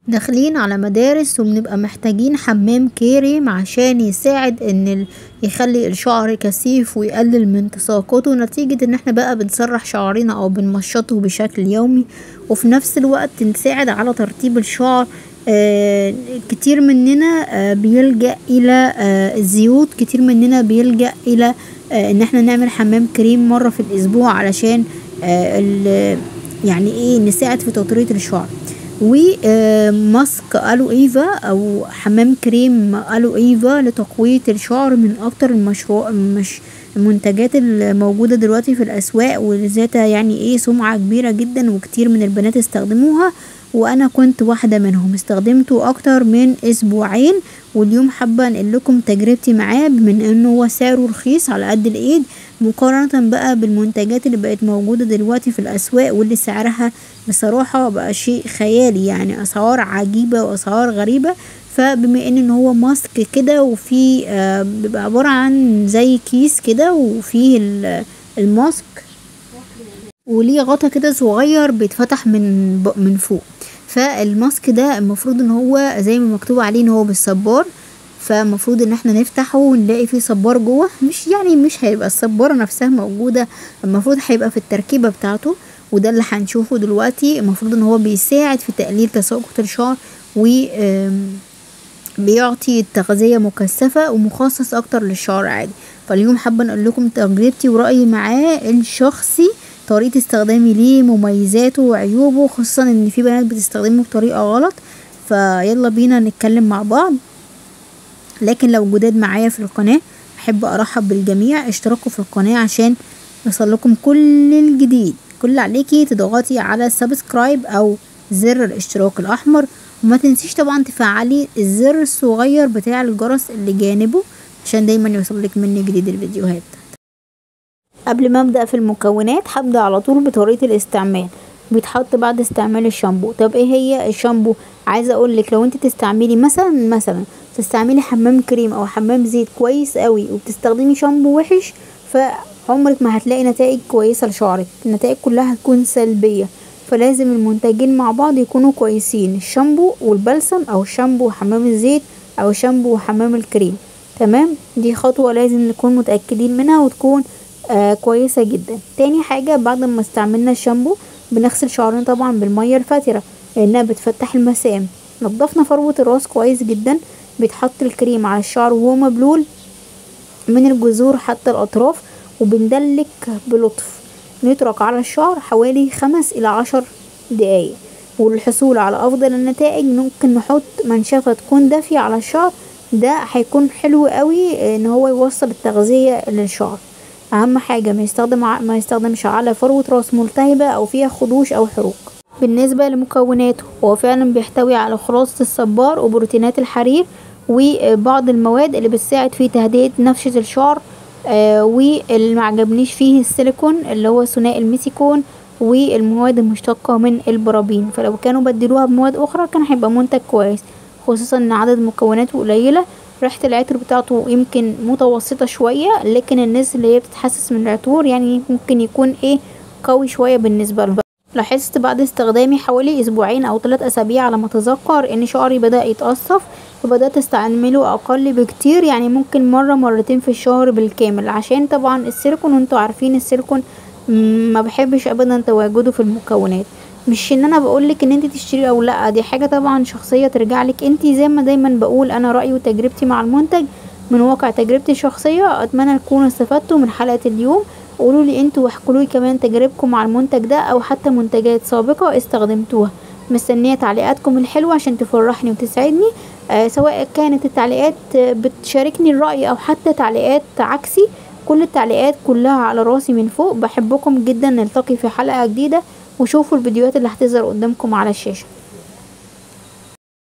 داخلين على مدارس وبنبقى محتاجين حمام كريم عشان يساعد ان ال- يخلي الشعر كثيف ويقلل من تساقطه نتيجة ان احنا بقى بنسرح شعرنا او بنمشطه بشكل يومي وفي نفس الوقت نساعد على ترطيب الشعر آه كتير مننا آه بيلجأ الى آه الزيوت كتير مننا بيلجأ الى آه ان احنا نعمل حمام كريم مرة في الاسبوع علشان آه ال- يعني ايه نساعد في تطرية الشعر وماسك الو ايفا او حمام كريم الو ايفا لتقوية الشعر من اكتر المشروع مش المنتجات الموجودة دلوقتي في الاسواق وذاتها يعني ايه سمعة كبيرة جدا وكتير من البنات استخدموها وانا كنت واحدة منهم استخدمته اكتر من اسبوعين واليوم حابة انقل لكم تجربتي معاه بمن انه هو سعره رخيص على قد الايد مقارنة بقى بالمنتجات اللي بقت موجودة دلوقتي في الاسواق واللي سعرها بصراحة بقى شيء خيالي يعني اسعار عجيبة واسعار غريبة فبما ان ان هو ماسك كده وفيه آه بيبقى عبارة عن زي كيس كده وفيه ال- الماسك وليه غطا كده صغير بيتفتح من ب- من فوق فالماسك ده المفروض ان هو زي ما مكتوب عليه ان هو بالصبار فالمفروض ان احنا نفتحه ونلاقي فيه صبار جوه مش يعني مش هيبقى الصبارة نفسها موجودة المفروض هيبقى في التركيبة بتاعته وده اللي هنشوفه دلوقتي المفروض ان هو بيساعد في تقليل تساقط الشعر و آم، بيعطي تغذية مكثفة ومخصص أكتر للشعر عادي فاليوم حابة نقول لكم تجربتي ورأيي معاه الشخصي طريقة استخدامي ليه مميزاته وعيوبه خصوصا ان في بنات بتستخدمه بطريقة غلط فيلا بينا نتكلم مع بعض لكن لو جداد معايا في القناة احب ارحب بالجميع اشتركوا في القناة عشان يوصلكم كل الجديد كل اللي عليكي تضغطي على سبسكرايب او زر الاشتراك الاحمر وما تنسيش طبعا تفعلي الزر الصغير بتاع الجرس اللي جانبه عشان دايما يوصلك مني جديد الفيديوهات قبل ما ابدا في المكونات هبدا على طول بطريقه الاستعمال بيتحط بعد استعمال الشامبو طب ايه هي الشامبو عايزه اقول لك لو انت تستعملي مثلا مثلا تستعملي حمام كريم او حمام زيت كويس قوي وبتستخدمي شامبو وحش فعمرك ما هتلاقي نتائج كويسه لشعرك النتائج كلها هتكون سلبيه فلازم المنتجين مع بعض يكونوا كويسين الشامبو والبلسم او الشامبو وحمام الزيت او الشامبو وحمام الكريم تمام دي خطوه لازم نكون متاكدين منها وتكون آه كويسة جدا تاني حاجة بعد ما استعملنا الشامبو بنغسل شعرنا طبعا بالمية الفاترة لانها بتفتح المسام نضفنا فروة الراس كويس جدا بيتحط الكريم على الشعر وهو مبلول من الجذور حتى الاطراف وبندلك بلطف نترك على الشعر حوالي خمس الى عشر دقايق وللحصول على افضل النتائج ممكن نحط منشفة تكون دافية على الشعر ده هيكون حلو قوي ان هو يوصل التغذية للشعر اهم حاجة ما يستخدم ع- ما يستخدمش على فروة راس ملتهبة او فيها خدوش او حروق بالنسبة لمكوناته هو فعلا بيحتوي على خلاصة الصبار وبروتينات الحرير وبعض المواد اللي بتساعد في تهدئة نفشة الشعر آه واللي معجبنيش فيه السيليكون اللي هو ثنائي الميسيكون والمواد المشتقة من البرابين فلو كانوا بدلوها بمواد اخرى كان هيبقى منتج كويس خصوصا ان عدد مكوناته قليلة ريحة العطر بتاعته يمكن متوسطة شوية لكن الناس اللي هي بتتحسس من العطور يعني ممكن يكون ايه قوي شوية بالنسبة له لاحظت بعد استخدامي حوالي اسبوعين او ثلاث اسابيع على ما اتذكر ان شعري بدأ يتقصف فبدأت استعمله اقل بكتير يعني ممكن مرة مرتين في الشهر بالكامل عشان طبعا السيليكون وانتوا عارفين السيليكون مم، ما بحبش ابدا تواجده في المكونات مش ان انا بقولك ان انت تشتري او لا دي حاجة طبعا شخصية ترجع لك انت زي ما دايما بقول انا رأيي وتجربتي مع المنتج من واقع تجربتي الشخصية اتمنى تكونوا استفدتوا من حلقة اليوم قولوا لي انتوا واحكوا لي كمان تجاربكم مع المنتج ده او حتى منتجات سابقة استخدمتوها مستنية تعليقاتكم الحلوة عشان تفرحني وتسعدني آه سواء كانت التعليقات آه، بتشاركني الرأي او حتى تعليقات عكسي كل التعليقات كلها على راسي من فوق بحبكم جدا نلتقي في حلقة جديدة وشوفوا الفيديوهات اللي هتظهر قدامكم على الشاشة